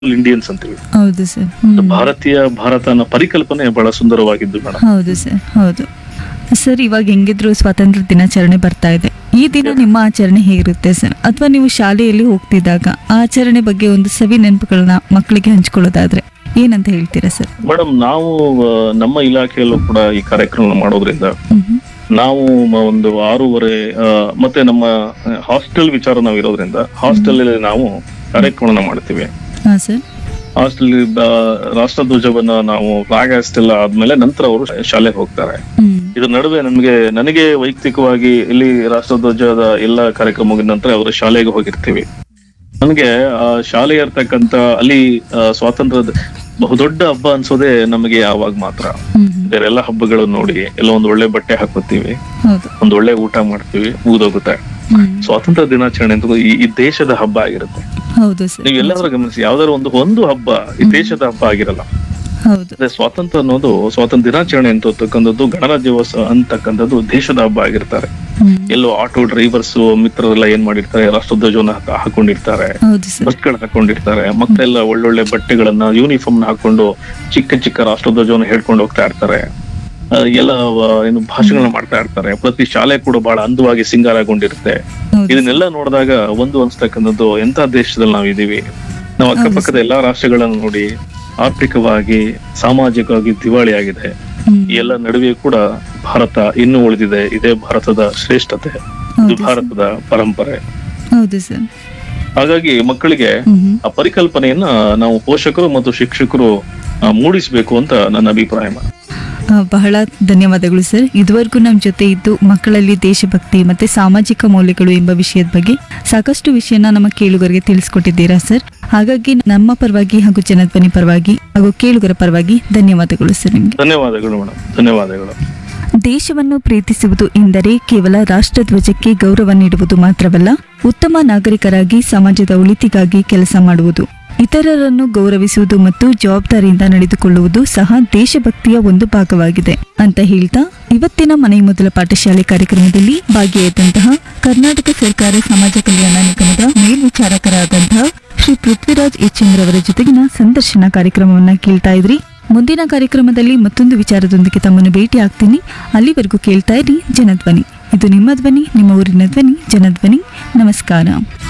Indians ಅಂತೀವಿ ಹೌದು sir ಹ್ಮ್. ಭಾರತೀಯ ಭಾರತ ಅನ್ನೋ ಪರಿಕಲ್ಪನೆ ಬಹಳ ಸುಂದರವಾಗಿದ್ದು ಮೇಡಮ್ ಹೌದು ಸರ್ ಹೌದು ಸರ್ ಇವಾಗ ಹೆಂಗಿದ್ರು ಸ್ವಾತಂತ್ರ್ಯ ದಿನಾಚರಣೆ ಬರ್ತಾ ಇದೆ ಈ ದಿನ ನಿಮ್ಮ ಆಚರಣೆ ಹೇಗಿರುತ್ತೆ ಸರ್ ಅಥವಾ ನೀವು ಶಾಲೆಯಲ್ಲಿ ಹೋಗ್ತಿದ್ದಾಗ ಆ ಆಚರಣೆ ಬಗ್ಗೆ ಒಂದು ಸವಿ ನೆನಪುಗಳನ್ನ ಮಕ್ಕಳಿಗೆ ಹಂಚ್ಕೊಳ್ಳೋದಾದ್ರೆ ಏನಂತ ಹೇಳ್ತೀರಾ ಸರ್ ಮೇಡಮ್ ನಾವು ಆ, ನಮ್ಮ ಇಲಾಖೆಯಲ್ಲೂ ಕೂಡ ಈ ಕಾರ್ಯಕ್ರಮ ಮಾಡೋದ್ರಿಂದ ಮ್ಹೂ. ನಾವು ಮ- ಒಂದು ಆರೂವರೆ ಆ, ಮತ್ತೆ ನಮ್ಮ ಹಾಸ್ಟೆಲ್ ವಿಚಾರ ನಾವು ಇರೋದ್ರಿಂದ ಹಾಸ್ಟೆಲ್ ಅಲ್ಲಿ ನಾವು ಕಾರ್ಯಕ್ರಮನ ಮಾಡ್ತೀವಿ ಹಾ ಸರ್ ಹಾಸ್ಟೆಲ್ ರಾಷ್ಟ್ರಧ್ವಜವನ್ನ ನಾವು ಫ್ಲಾಗ್ ಹಾಸ್ಟೆಲ್ ಆದ್ಮೇಲೆ ನಂತರ ಅವರು ಶಾಲೆಗೆ ಹೋಗ್ತಾರೆ ಹ್ಮ್ ಇದ್ರ ನಡುವೆ ನಮ್ಗೆ ನನಗೆ ವೈಯಕ್ತಿಕವಾಗಿ ಇಲ್ಲಿ ರಾಷ್ಟ್ರಧ್ವಜದ ಎಲ್ಲ ಕಾರ್ಯಕ್ರಮ ಮುಗಿದ ನಂತರ ಅವರು ಶಾಲೆಗೆ ಹೋಗಿರ್ತೀವಿ ನನಗೆ ಆ ಶಾಲೆ ಇರ್ತಕ್ಕಂತ ಅಲ್ಲಿ ಆ, ಸ್ವಾತಂತ್ರ್ಯದ ಬಹುದೊಡ್ಡ ಹಬ್ಬ ಅನ್ಸೋದೇ ನಮಗೆ ಆವಾಗ ಮಾತ್ರ ಹ್ಮ್ ಹ್ಮ್. ಬೇರೆ ಎಲ್ಲ ಹಬ್ಬಗಳು ನೋಡಿ ಎಲ್ಲ ಒಂದ್ ಒಳ್ಳೆ ಬಟ್ಟೆ ಹಾಕೋತೀವಿ ಹೌದು ಒಂದ್ ಒಳ್ಳೆ ಊಟ ಮಾಡ್ತೀವಿ ಮುಗಿದೋಗುತ್ತೆ ಹ್ಮ್ ಸ್ವಾತಂತ್ರ್ಯ ದಿನಾಚರಣೆ ಅಂತ ಈ ಈ ದೇಶದ ಹಬ್ಬ ಆಗಿರುತ್ತೆ ಹೌದು ಸರ್ ನೀವು ಎಲ್ಲಾದ್ರೂ ಗಮನಿಸಿ ಯಾವ್ದಾದ್ರು ಒಂದು ಒಂದು ಹಬ್ಬ ಈ ದೇಶದ ಹಬ್ಬ ಆಗಿರಲ್ಲ ಹೌದು ಅದೇ ಸ್ವಾತಂತ್ರ್ಯ ಅನ್ನೋದು ಸ್ವಾತಂತ್ರ್ಯ ದಿನಾಚರಣೆ ಅಂತಕ್ಕಂಥದ್ದು ಗಣರಾಜ್ಯೋತ್ಸವ ಅಂತಕ್ಕಂಥದ್ದು ದೇಶದ ಹಬ್ಬ ಆಗಿರ್ತಾರೆ ಹ್ಮ್ ಎಲ್ಲೋ ಆಟೋ ಡ್ರೈವರ್ಸ್ ಮಿತ್ರರೆಲ್ಲ ಏನ್ ಮಾಡಿರ್ತಾರೆ ರಾಷ್ಟ್ರಧ್ವಜವನ್ನ ಹಾಕ- ಹಾಕೊಂಡಿರ್ತಾರೆ ಹೌದು ಸರ್ ಬಸ್ಗಳು ಹಾಕೊಂಡಿರ್ತಾರೆ ಮಕ್ಕಳೆಲ್ಲ ಒಳ್ಳೊಳ್ಳೆ ಬಟ್ಟೆಗಳನ್ನ ಯೂನಿಫಾರ್ಮ್ ನ ಹಾಕೊಂಡು ಚಿಕ್ಕ ಚಿಕ್ಕ ರಾಷ್ಟ್ರಧ್ವಜವನ್ನ ಹೇಳ್ಕೊಂಡು ಹೋಗ್ತಾ ಇರ್ತಾರೆ ಆ, ಎಲ್ಲ ಆ, ಏನು ಭಾಷಣಗಳನ್ನ ಮಾಡ್ತಾ ಇರ್ತಾರೆ ಪ್ರತಿ ಶಾಲೆ ಕೂಡ ಬಹಳ ಅಂದವಾಗಿ ಸಿಂಗಾರಗೊಂಡಿರುತ್ತೆ ಹೌದು ಇದನ್ನೆಲ್ಲ ನೋಡಿದಾಗ ಒಂದು ಅನ್ಸ್ತಕ್ಕಂಥದ್ದು ಎಂತ ದೇಶದಲ್ಲಿ ನಾವು ಇದೀವಿ ನಾವು ಅಕ್ಕಪಕ್ಕದ ಎಲ್ಲಾ ರಾಷ್ಟ್ರಗಳನ್ನ ನೋಡಿ ಆರ್ಥಿಕವಾಗಿ ಸಾಮಾಜಿಕವಾಗಿ ದಿವಾಳಿ ಆಗಿದೆ ಹ್ಮ್. ಈ ಎಲ್ಲ ನಡುವೆ ಕೂಡ ಭಾರತ ಇನ್ನೂ ಉಳಿದಿದೆ ಇದೇ ಭಾರತದ ಶ್ರೇಷ್ಠತೆ ಇದು ಹೌದು ಸರ್. ಭಾರತದ ಪರಂಪರೆ ಹೌದು ಸರ್ ಹಾಗಾಗಿ ಮಕ್ಕಳಿಗೆ ಹ್ಮ್ ಹ್ಮ್. ಆ ಪರಿಕಲ್ಪನೆಯನ್ನ ನಾವು ಪೋಷಕರು ಮತ್ತು ಶಿಕ್ಷಕರು ಆ, ಮೂಡಿಸ್ಬೇಕು ಅಂತ ನನ್ನ ಅಭಿಪ್ರಾಯ madam. ಆ, ಬಹಳ ಧನ್ಯವಾದಗಳು ಸರ್ ಇದುವರೆಗೂ ನಮ್ಮ ಜೊತೆ ಇದ್ದು ಮಕ್ಕಳಲ್ಲಿ ದೇಶಭಕ್ತಿ ಮತ್ತೆ ಸಾಮಾಜಿಕ ಮೌಲ್ಯಗಳು ಎಂಬ ವಿಷಯದ ಬಗ್ಗೆ ಸಾಕಷ್ಟು ವಿಷಯನ ನಮ್ಮ ಕೇಳುಗರಿಗೆ ತಿಳಿಸ್ಕೊಟ್ಟಿದ್ದೀರಾ ಸರ್ ಹಾಗಾಗಿ ನಮ್ಮ ಪರವಾಗಿ ಹಾಗೂ ಜನಧ್ವನಿ ಪರವಾಗಿ ಹಾಗೂ ಕೇಳುಗರ ಪರವಾಗಿ ಧನ್ಯವಾದಗಳು ಸರ್ ನಿಮಗೆ ಧನ್ಯವಾದಗಳು ಮೇಡಮ್ ಧನ್ಯವಾದಗಳು ದೇಶವನ್ನು ಪ್ರೀತಿಸುವುದು ಎಂದರೆ ಕೇವಲ ರಾಷ್ಟ್ರಧ್ವಜಕ್ಕೆ ಗೌರವ ನೀಡುವುದು ಮಾತ್ರವಲ್ಲ ಉತ್ತಮ ನಾಗರಿಕರಾಗಿ ಸಮಾಜದ ಒಳಿತಿಗಾಗಿ ಕೆಲಸ ಮಾಡುವುದು ಇತರರನ್ನು ಗೌರವಿಸುವುದು ಮತ್ತು ಜವಾಬ್ದಾರಿಯಿಂದ ನಡೆದುಕೊಳ್ಳುವುದು ಸಹ ದೇಶಭಕ್ತಿಯ ಒಂದು ಭಾಗವಾಗಿದೆ ಅಂತ ಹೇಳ್ತಾ ಇವತ್ತಿನ ಮನೆ ಮೊದಲ ಪಾಠಶಾಲೆ ಕಾರ್ಯಕ್ರಮದಲ್ಲಿ ಭಾಗಿಯಾದಂತಹ ಕರ್ನಾಟಕ ಸರ್ಕಾರ ಸಮಾಜ ಕಲ್ಯಾಣ ನಿಗಮದ ಮೇಲ್ವಿಚಾರಕರಾದಂತಹ ಶ್ರೀ ಪೃಥ್ವಿರಾಜ್ ಎಚ್ ಅವರ ಜೊತೆಗಿನ ಸಂದರ್ಶನ ಕಾರ್ಯಕ್ರಮವನ್ನ ಕೇಳ್ತಾ ಇದ್ರಿ ಮುಂದಿನ ಕಾರ್ಯಕ್ರಮದಲ್ಲಿ ಮತ್ತೊಂದು ವಿಚಾರದೊಂದಿಗೆ ತಮ್ಮನ್ನು ಭೇಟಿ ಆಗ್ತೀನಿ ಅಲ್ಲಿವರೆಗೂ ಕೇಳ್ತಾ ಇರಿ ಜನಧ್ವನಿ ಇದು ನಿಮ್ಮ ಧ್ವನಿ ನಿಮ್ಮ ಊರಿನ ಧ್ವನಿ ಜನಧ್ವನಿ ನಮಸ್ಕಾರ